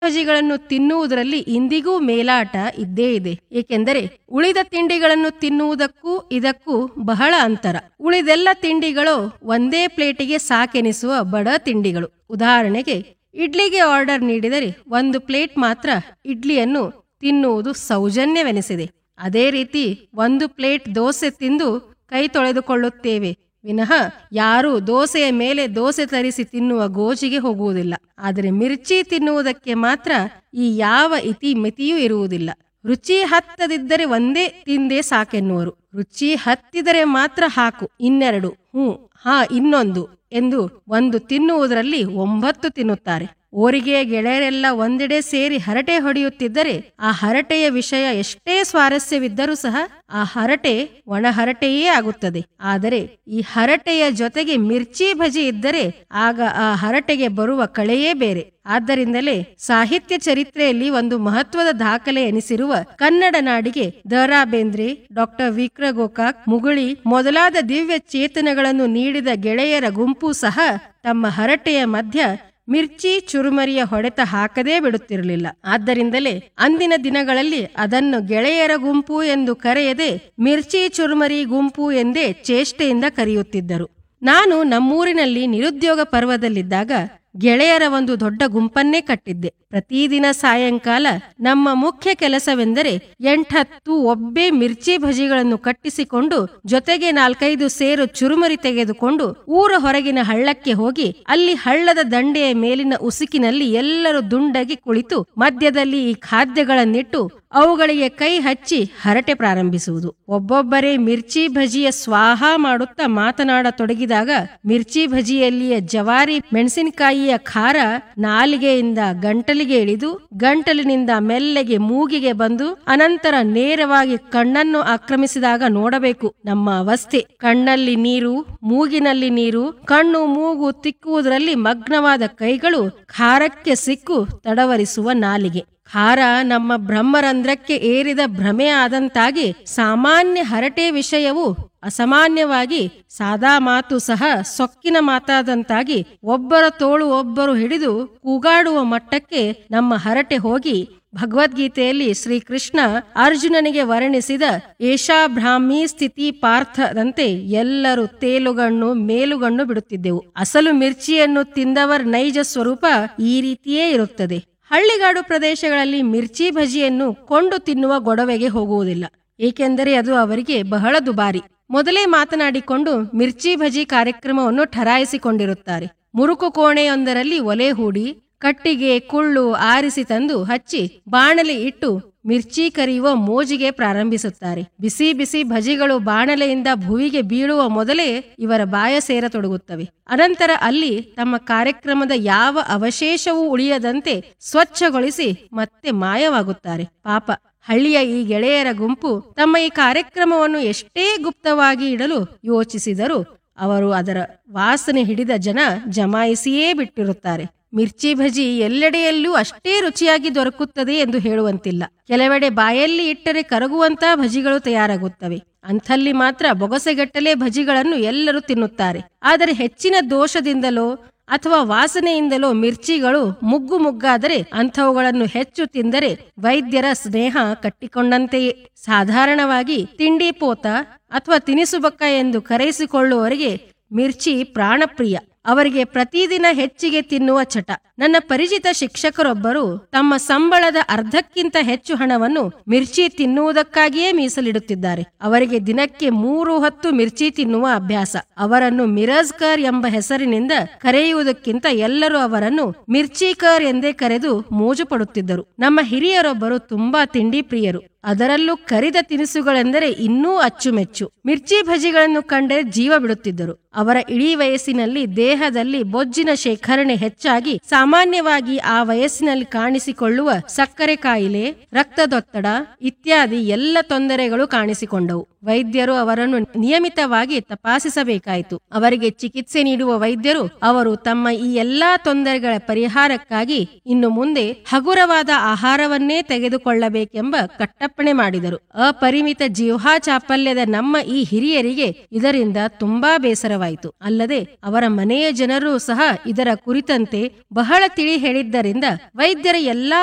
ಬಜಿಗಳನ್ನು ತಿನ್ನುವುದರಲ್ಲಿ ಇಂದಿಗೂ ಮೇಲಾಟ ಇದ್ದೇ ಇದೆ ಏಕೆಂದರೆ ಉಳಿದ ತಿಂಡಿಗಳನ್ನು ತಿನ್ನುವುದಕ್ಕೂ ಇದಕ್ಕೂ ಬಹಳ ಅಂತರ ಉಳಿದೆಲ್ಲ ತಿಂಡಿಗಳು ಒಂದೇ ಪ್ಲೇಟಿಗೆ ಸಾಕೆನಿಸುವ ಬಡ ತಿಂಡಿಗಳು ಉದಾಹರಣೆಗೆ ಇಡ್ಲಿಗೆ ಆರ್ಡರ್ ನೀಡಿದರೆ ಒಂದು ಪ್ಲೇಟ್ ಮಾತ್ರ ಇಡ್ಲಿಯನ್ನು ತಿನ್ನುವುದು ಸೌಜನ್ಯವೆನಿಸಿದೆ ಅದೇ ರೀತಿ ಒಂದು ಪ್ಲೇಟ್ ದೋಸೆ ತಿಂದು ಕೈ ತೊಳೆದುಕೊಳ್ಳುತ್ತೇವೆ ವಿನಃ ಯಾರೂ ದೋಸೆಯ ಮೇಲೆ ದೋಸೆ ತರಿಸಿ ತಿನ್ನುವ ಗೋಜಿಗೆ ಹೋಗುವುದಿಲ್ಲ ಆದರೆ ಮಿರ್ಚಿ ತಿನ್ನುವುದಕ್ಕೆ ಮಾತ್ರ ಈ ಯಾವ ಇತಿ ಮಿತಿಯೂ ಇರುವುದಿಲ್ಲ ರುಚಿ ಹತ್ತದಿದ್ದರೆ ಒಂದೇ ತಿಂದೇ ಸಾಕೆನ್ನುವರು ರುಚಿ ಹತ್ತಿದರೆ ಮಾತ್ರ ಹಾಕು ಇನ್ನೆರಡು ಹ್ಞೂ ಹಾ ಇನ್ನೊಂದು ಎಂದು ಒಂದು ತಿನ್ನುವುದರಲ್ಲಿ ಒಂಬತ್ತು ತಿನ್ನುತ್ತಾರೆ ಓರಿಗೆ ಗೆಳೆಯರೆಲ್ಲ ಒಂದೆಡೆ ಸೇರಿ ಹರಟೆ ಹೊಡೆಯುತ್ತಿದ್ದರೆ ಆ ಹರಟೆಯ ವಿಷಯ ಎಷ್ಟೇ ಸ್ವಾರಸ್ಯವಿದ್ದರೂ ಸಹ ಆ ಹರಟೆ ಒಣ ಹರಟೆಯೇ ಆಗುತ್ತದೆ ಆದರೆ ಈ ಹರಟೆಯ ಜೊತೆಗೆ ಮಿರ್ಚಿ ಭಜಿ ಇದ್ದರೆ ಆಗ ಆ ಹರಟೆಗೆ ಬರುವ ಕಳೆಯೇ ಬೇರೆ ಆದ್ದರಿಂದಲೇ ಸಾಹಿತ್ಯ ಚರಿತ್ರೆಯಲ್ಲಿ ಒಂದು ಮಹತ್ವದ ದಾಖಲೆ ಎನಿಸಿರುವ ಕನ್ನಡ ನಾಡಿಗೆ ದ ರಾ ಬೇಂದ್ರೆ ಡಾಕ್ಟರ್ ವಿಕ್ರ ಗೋಕಾಕ್ ಮುಗುಳಿ ಮೊದಲಾದ ದಿವ್ಯ ಚೇತನಗಳನ್ನು ನೀಡಿದ ಗೆಳೆಯರ ಗುಂಪು ಸಹ ತಮ್ಮ ಹರಟೆಯ ಮಧ್ಯ ಮಿರ್ಚಿ ಚುರುಮರಿಯ ಹೊಡೆತ ಹಾಕದೇ ಬಿಡುತ್ತಿರಲಿಲ್ಲ ಆದ್ದರಿಂದಲೇ ಅಂದಿನ ದಿನಗಳಲ್ಲಿ ಅದನ್ನು ಗೆಳೆಯರ ಗುಂಪು ಎಂದು ಕರೆಯದೆ ಮಿರ್ಚಿ ಚುರುಮರಿ ಗುಂಪು ಎಂದೇ ಚೇಷ್ಟೆಯಿಂದ ಕರೆಯುತ್ತಿದ್ದರು ನಾನು ನಮ್ಮೂರಿನಲ್ಲಿ ನಿರುದ್ಯೋಗ ಪರ್ವದಲ್ಲಿದ್ದಾಗ ಗೆಳೆಯರ ಒಂದು ದೊಡ್ಡ ಗುಂಪನ್ನೇ ಕಟ್ಟಿದ್ದೆ ಪ್ರತಿದಿನ ಸಾಯಂಕಾಲ ನಮ್ಮ ಮುಖ್ಯ ಕೆಲಸವೆಂದರೆ ಎಂಟತ್ತು ಒಬ್ಬೇ ಮಿರ್ಚಿ ಭಜಿಗಳನ್ನು ಕಟ್ಟಿಸಿಕೊಂಡು ಜೊತೆಗೆ ನಾಲ್ಕೈದು ಸೇರು ಚುರುಮರಿ ತೆಗೆದುಕೊಂಡು ಊರ ಹೊರಗಿನ ಹಳ್ಳಕ್ಕೆ ಹೋಗಿ ಅಲ್ಲಿ ಹಳ್ಳದ ದಂಡೆಯ ಮೇಲಿನ ಉಸುಕಿನಲ್ಲಿ ಎಲ್ಲರೂ ದುಂಡಗಿ ಕುಳಿತು ಮಧ್ಯದಲ್ಲಿ ಈ ಖಾದ್ಯಗಳನ್ನಿಟ್ಟು ಅವುಗಳಿಗೆ ಕೈ ಹಚ್ಚಿ ಹರಟೆ ಪ್ರಾರಂಭಿಸುವುದು ಒಬ್ಬೊಬ್ಬರೇ ಮಿರ್ಚಿ ಭಜಿಯ ಸ್ವಾಹ ಮಾಡುತ್ತಾ ಮಾತನಾಡತೊಡಗಿದಾಗ ಮಿರ್ಚಿ ಭಜಿಯಲ್ಲಿಯ ಜವಾರಿ ಮೆಣಸಿನಕಾಯಿಯ ಖಾರ ನಾಲಿಗೆಯಿಂದ ಗಂಟಲಿಗೆ ಇಳಿದು ಗಂಟಲಿನಿಂದ ಮೆಲ್ಲೆಗೆ ಮೂಗಿಗೆ ಬಂದು ಅನಂತರ ನೇರವಾಗಿ ಕಣ್ಣನ್ನು ಆಕ್ರಮಿಸಿದಾಗ ನೋಡಬೇಕು ನಮ್ಮ ಅವಸ್ಥೆ ಕಣ್ಣಲ್ಲಿ ನೀರು ಮೂಗಿನಲ್ಲಿ ನೀರು ಕಣ್ಣು ಮೂಗು ತಿಕ್ಕುವುದರಲ್ಲಿ ಮಗ್ನವಾದ ಕೈಗಳು ಖಾರಕ್ಕೆ ಸಿಕ್ಕು ತಡವರಿಸುವ ನಾಲಿಗೆ ಖಾರ ನಮ್ಮ ಬ್ರಹ್ಮರಂಧ್ರಕ್ಕೆ ಏರಿದ ಭ್ರಮೆ ಆದಂತಾಗಿ ಸಾಮಾನ್ಯ ಹರಟೆ ವಿಷಯವು ಅಸಾಮಾನ್ಯವಾಗಿ ಸಾದಾ ಮಾತು ಸಹ ಸೊಕ್ಕಿನ ಮಾತಾದಂತಾಗಿ ಒಬ್ಬರ ತೋಳು ಒಬ್ಬರು ಹಿಡಿದು ಕೂಗಾಡುವ ಮಟ್ಟಕ್ಕೆ ನಮ್ಮ ಹರಟೆ ಹೋಗಿ ಭಗವದ್ಗೀತೆಯಲ್ಲಿ ಶ್ರೀಕೃಷ್ಣ ಅರ್ಜುನನಿಗೆ ವರ್ಣಿಸಿದ ಏಷಾ ಬ್ರಾಹ್ಮಿ ಸ್ಥಿತಿ ಪಾರ್ಥದಂತೆ ಎಲ್ಲರೂ ತೇಲುಗಣ್ಣು ಮೇಲುಗಣ್ಣು ಬಿಡುತ್ತಿದ್ದೆವು ಅಸಲು ಮಿರ್ಚಿಯನ್ನು ತಿಂದವರ ನೈಜ ಸ್ವರೂಪ ಈ ರೀತಿಯೇ ಇರುತ್ತದೆ ಹಳ್ಳಿಗಾಡು ಪ್ರದೇಶಗಳಲ್ಲಿ ಮಿರ್ಚಿ ಭಜಿಯನ್ನು ಕೊಂಡು ತಿನ್ನುವ ಗೊಡವೆಗೆ ಹೋಗುವುದಿಲ್ಲ ಏಕೆಂದರೆ ಅದು ಅವರಿಗೆ ಬಹಳ ದುಬಾರಿ ಮೊದಲೇ ಮಾತನಾಡಿಕೊಂಡು ಮಿರ್ಚಿ ಭಜಿ ಕಾರ್ಯಕ್ರಮವನ್ನು ಠರಾಯಿಸಿಕೊಂಡಿರುತ್ತಾರೆ ಮುರುಕು ಕೋಣೆಯೊಂದರಲ್ಲಿ ಒಲೆ ಹೂಡಿ ಕಟ್ಟಿಗೆ ಕುಳ್ಳು ಆರಿಸಿ ತಂದು ಹಚ್ಚಿ ಬಾಣಲೆ ಇಟ್ಟು ಮಿರ್ಚಿ ಕರಿಯುವ ಮೋಜಿಗೆ ಪ್ರಾರಂಭಿಸುತ್ತಾರೆ ಬಿಸಿ ಬಿಸಿ ಭಜಿಗಳು ಬಾಣಲೆಯಿಂದ ಭುವಿಗೆ ಬೀಳುವ ಮೊದಲೇ ಇವರ ಬಾಯ ಸೇರತೊಡಗುತ್ತವೆ ಅನಂತರ ಅಲ್ಲಿ ತಮ್ಮ ಕಾರ್ಯಕ್ರಮದ ಯಾವ ಅವಶೇಷವೂ ಉಳಿಯದಂತೆ ಸ್ವಚ್ಛಗೊಳಿಸಿ ಮತ್ತೆ ಮಾಯವಾಗುತ್ತಾರೆ ಪಾಪ ಹಳ್ಳಿಯ ಈ ಗೆಳೆಯರ ಗುಂಪು ತಮ್ಮ ಈ ಕಾರ್ಯಕ್ರಮವನ್ನು ಎಷ್ಟೇ ಗುಪ್ತವಾಗಿ ಇಡಲು ಯೋಚಿಸಿದರೂ ಅವರು ಅದರ ವಾಸನೆ ಹಿಡಿದ ಜನ ಜಮಾಯಿಸಿಯೇ ಬಿಟ್ಟಿರುತ್ತಾರೆ ಮಿರ್ಚಿ ಭಜಿ ಎಲ್ಲೆಡೆಯಲ್ಲೂ ಅಷ್ಟೇ ರುಚಿಯಾಗಿ ದೊರಕುತ್ತದೆ ಎಂದು ಹೇಳುವಂತಿಲ್ಲ ಕೆಲವೆಡೆ ಬಾಯಲ್ಲಿ ಇಟ್ಟರೆ ಕರಗುವಂತ ಭಜಿಗಳು ತಯಾರಾಗುತ್ತವೆ ಅಂಥಲ್ಲಿ ಮಾತ್ರ ಬೊಗಸೆಗಟ್ಟಲೆ ಭಜಿಗಳನ್ನು ಎಲ್ಲರೂ ತಿನ್ನುತ್ತಾರೆ ಆದರೆ ಹೆಚ್ಚಿನ ದೋಷದಿಂದಲೋ ಅಥವಾ ವಾಸನೆಯಿಂದಲೋ ಮಿರ್ಚಿಗಳು ಮುಗ್ಗು ಮುಗ್ಗಾದರೆ ಅಂಥವುಗಳನ್ನು ಹೆಚ್ಚು ತಿಂದರೆ ವೈದ್ಯರ ಸ್ನೇಹ ಕಟ್ಟಿಕೊಂಡಂತೆಯೇ ಸಾಧಾರಣವಾಗಿ ತಿಂಡಿ ಪೋತ ಅಥವಾ ತಿನಿಸುಬಕ್ಕ ಎಂದು ಕರೆಯಿಸಿಕೊಳ್ಳುವವರಿಗೆ ಮಿರ್ಚಿ ಪ್ರಾಣಪ್ರಿಯ ಅವರಿಗೆ ಪ್ರತಿದಿನ ಹೆಚ್ಚಿಗೆ ತಿನ್ನುವ ಚಟ ನನ್ನ ಪರಿಚಿತ ಶಿಕ್ಷಕರೊಬ್ಬರು ತಮ್ಮ ಸಂಬಳದ ಅರ್ಧಕ್ಕಿಂತ ಹೆಚ್ಚು ಹಣವನ್ನು ಮಿರ್ಚಿ ತಿನ್ನುವುದಕ್ಕಾಗಿಯೇ ಮೀಸಲಿಡುತ್ತಿದ್ದಾರೆ ಅವರಿಗೆ ದಿನಕ್ಕೆ ಮೂರು ಹೊತ್ತು ಮಿರ್ಚಿ ತಿನ್ನುವ ಅಭ್ಯಾಸ ಅವರನ್ನು ಮಿರಜ್ಕರ್ ಎಂಬ ಹೆಸರಿನಿಂದ ಕರೆಯುವುದಕ್ಕಿಂತ ಎಲ್ಲರೂ ಅವರನ್ನು ಮಿರ್ಚಿಕರ್ ಎಂದೇ ಕರೆದು ಮೋಜು ಪಡುತ್ತಿದ್ದರು ನಮ್ಮ ಹಿರಿಯರೊಬ್ಬರು ತುಂಬಾ ತಿಂಡಿ ಪ್ರಿಯರು ಅದರಲ್ಲೂ ಕರಿದ ತಿನಿಸುಗಳೆಂದರೆ ಇನ್ನೂ ಅಚ್ಚುಮೆಚ್ಚು ಮಿರ್ಚಿ ಭಜಿಗಳನ್ನು ಕಂಡರೆ ಜೀವ ಬಿಡುತ್ತಿದ್ದರು ಅವರ ಇಡೀ ವಯಸ್ಸಿನಲ್ಲಿ ದೇಹದಲ್ಲಿ ಬೊಜ್ಜಿನ ಶೇಖರಣೆ ಹೆಚ್ಚಾಗಿ ಸಾಮಾನ್ಯವಾಗಿ ಆ ವಯಸ್ಸಿನಲ್ಲಿ ಕಾಣಿಸಿಕೊಳ್ಳುವ ಸಕ್ಕರೆ ಕಾಯಿಲೆ ರಕ್ತದೊತ್ತಡ ಇತ್ಯಾದಿ ಎಲ್ಲ ತೊಂದರೆಗಳು ಕಾಣಿಸಿಕೊಂಡವು ವೈದ್ಯರು ಅವರನ್ನು ನಿಯಮಿತವಾಗಿ ತಪಾಸಿಸಬೇಕಾಯಿತು ಅವರಿಗೆ ಚಿಕಿತ್ಸೆ ನೀಡುವ ವೈದ್ಯರು ಅವರು ತಮ್ಮ ಈ ಎಲ್ಲಾ ತೊಂದರೆಗಳ ಪರಿಹಾರಕ್ಕಾಗಿ ಇನ್ನು ಮುಂದೆ ಹಗುರವಾದ ಆಹಾರವನ್ನೇ ತೆಗೆದುಕೊಳ್ಳಬೇಕೆಂಬ ಕಟ್ಟ ಕಟ್ಟಪ್ಪಣೆ ಮಾಡಿದರು ಅಪರಿಮಿತ ಜಿಹ್ವಾ ಚಾಪಲ್ಯದ ನಮ್ಮ ಈ ಹಿರಿಯರಿಗೆ ಇದರಿಂದ ತುಂಬಾ ಬೇಸರವಾಯಿತು ಅಲ್ಲದೆ ಅವರ ಮನೆಯ ಜನರು ಸಹ ಇದರ ಕುರಿತಂತೆ ಬಹಳ ತಿಳಿ ಹೇಳಿದ್ದರಿಂದ ವೈದ್ಯರ ಎಲ್ಲಾ